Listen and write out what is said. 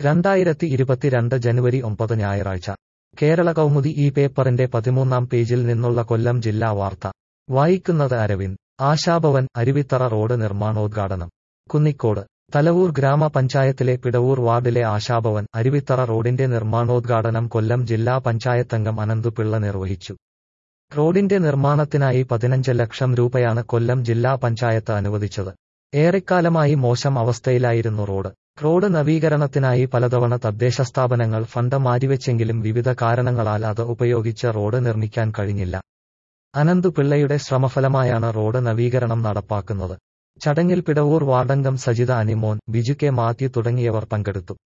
രണ്ടായിരത്തി ഇരുപത്തിരണ്ട് ജനുവരി ഒമ്പത് ഞായറാഴ്ച കേരള കൗമുദി ഈ പേപ്പറിന്റെ പതിമൂന്നാം പേജിൽ നിന്നുള്ള കൊല്ലം ജില്ലാ വാർത്ത വായിക്കുന്നത് അരവിന്ദ് ആശാഭവൻ അരുവിത്തറ റോഡ് നിർമ്മാണോദ്ഘാടനം കുന്നിക്കോട് തലവൂർ ഗ്രാമപഞ്ചായത്തിലെ പിടവൂർ വാർഡിലെ ആശാഭവൻ അരുവിത്തറ റോഡിന്റെ നിർമ്മാണോദ്ഘാടനം കൊല്ലം ജില്ലാ പഞ്ചായത്തംഗം അനന്തുപിള്ള നിർവഹിച്ചു റോഡിന്റെ നിർമ്മാണത്തിനായി പതിനഞ്ച് ലക്ഷം രൂപയാണ് കൊല്ലം ജില്ലാ പഞ്ചായത്ത് അനുവദിച്ചത് ഏറെക്കാലമായി മോശം അവസ്ഥയിലായിരുന്നു റോഡ് റോഡ് നവീകരണത്തിനായി പലതവണ തദ്ദേശ സ്ഥാപനങ്ങൾ ഫണ്ട് മാറ്റിവെച്ചെങ്കിലും വിവിധ കാരണങ്ങളാൽ അത് ഉപയോഗിച്ച് റോഡ് നിർമ്മിക്കാൻ കഴിഞ്ഞില്ല അനന്തു പിള്ളയുടെ ശ്രമഫലമായാണ് റോഡ് നവീകരണം നടപ്പാക്കുന്നത് ചടങ്ങിൽ പിടവൂർ വാർഡംഗം സജിത അനിമോൻ ബിജു കെ മാത്യു തുടങ്ങിയവർ പങ്കെടുത്തു